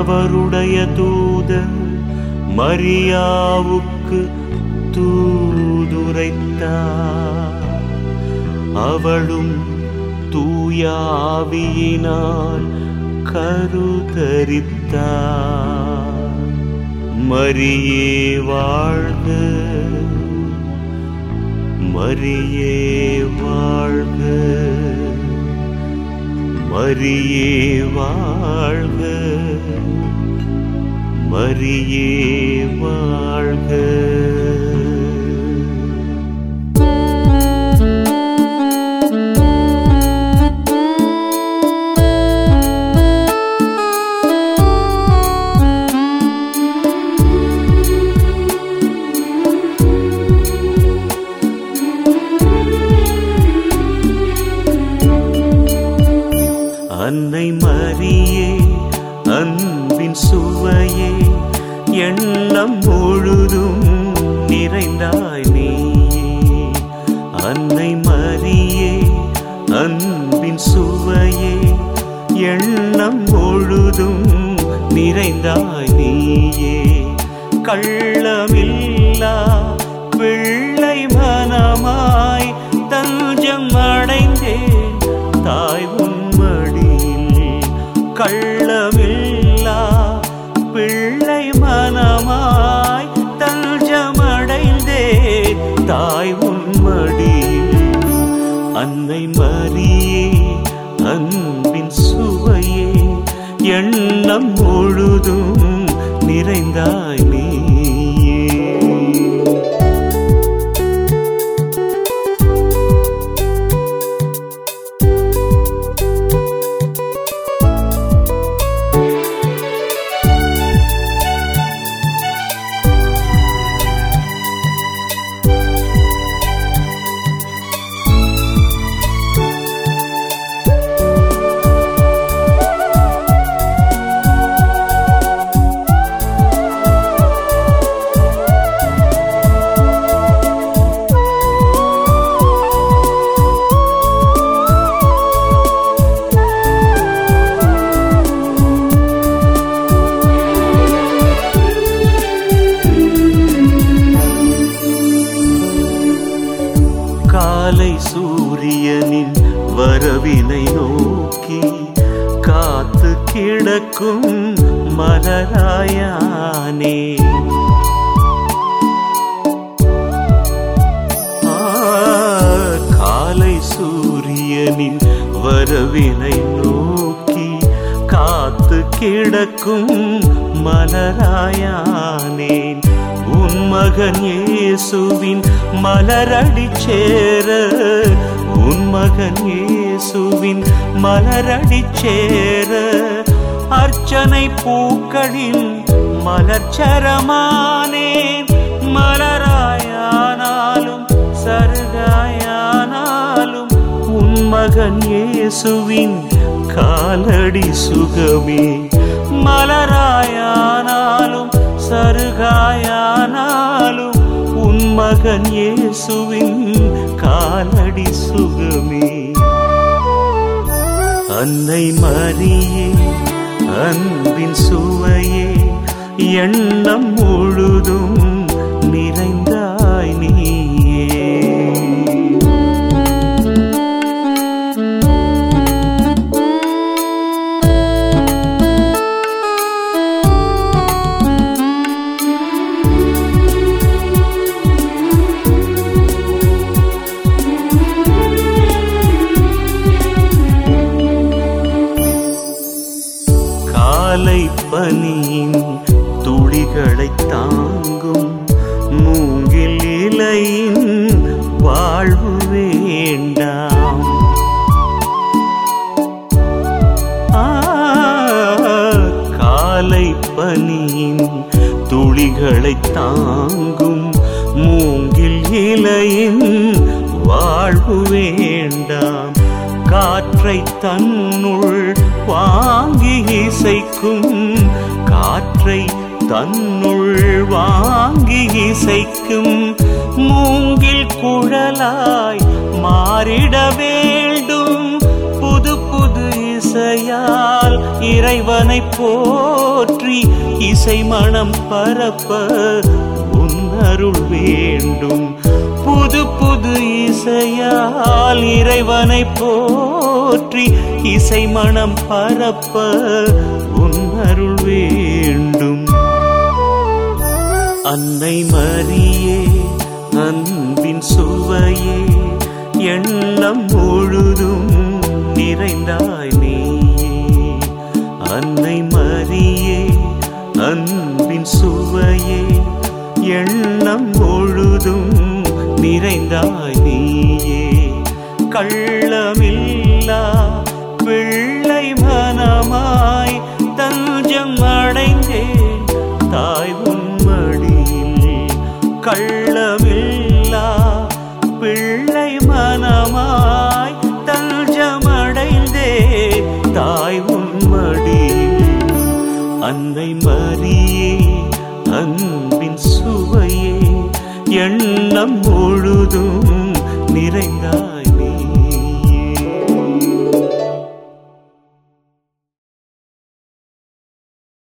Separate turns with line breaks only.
அவருடைய தூதர் மரியாவுக்கு தூதுரைத்தார் அவளும் தூயாவியினால் கருதரித்தார் மரியே வாழ்க மரியே வாழ்க மரியே வாழ்க மரியே வாழ்க அன்னை மரியே அன்பின் சுவையே எண்ணம் முழுதும் நிறைந்தாய் நீயே அன்னை மரியே அன்பின் சுவையே எண்ணம் முழுதும் நிறைந்தாய் நீயே கள்ளமில்லா பிள்ளை மனமாய் தஞ்சம் அடைந்தேன் தாய் உன்மடியில் கள்ளமில்லா பிள்ளை மனமாய் தஞ்சமடைந்தேன் தாய் உன்மடியில் அன்னை மரியே அன்பின் சுவையே எண்ணம் முழுதும் நிறைந்தாய் நீயே காலை சூரியனின் வரவினை நோக்கி காத்து கிடக்கும் மலராயானே ஆ, காலை சூரியனின் வரவினை நோக்கி காத்து கிடக்கும் மலராயானேன் உன் மகன் இயேசுவின் மலரடி சேர உன் மகன் இயேசுவின் மலரடி சேர அர்ச்சனை பூக்களின் மலர்ச்சரமானேன் மலராயானாலும் சருகாயானாலும் உன் மகன் இயேசுவின் காலடி சுகமே மலராயானாலும் சருகாயானாலும் உன் மகன் இயேசுவின் காலடி சுகமே அன்னை மரியே அன்பின் சுவையே எண்ணம் முழுதும் நிறைந்தாய் நீயே காலை பனியின் துளிகளை தாங்கும் மூங்கில் இலையின் வாழ்வு வேண்டாம் ஆ, காலை பனியின் துளிகளை தாங்கும் மூங்கில் இலையின் வாழ்வு வேண்டாம் காற்றை தன்னுள் வாங்கி இசைக்கும் காற்றை தன்னுள் வாங்கி இசைக்கும் மூங்கில் குழலாய் மாறிட வேண்டும் புது புது இசையால் இறைவனை போற்ற போற்றி இசை மனம் பரப்ப உன் அருள் வேண்டும் புது புது இசையால் இறைவனை போற்றி இசை மனம் பரப்ப உன் அருள் வேண்டும் அன்னை மரியே அன்பின் சுவையே எண்ணம் முழுதும் நிறைந்தாய் நீயே அன்னை மரியே அன்பின் சுவையே எண்ணம் முழுதும் நிறைந்தாய் நீயே கள்ளமில்லா பிள்ளை மனமாய் தஞ்சம் அடைந்தேன் தாய் உன்மடியில் கள்ளமில்லா பிள்ளை மனமாய் தஞ்சமடைந்தேன் தாய் உன்மடியில் அன்னை மரியே அன்பின் சுவையே எண்ணம் முழுதும்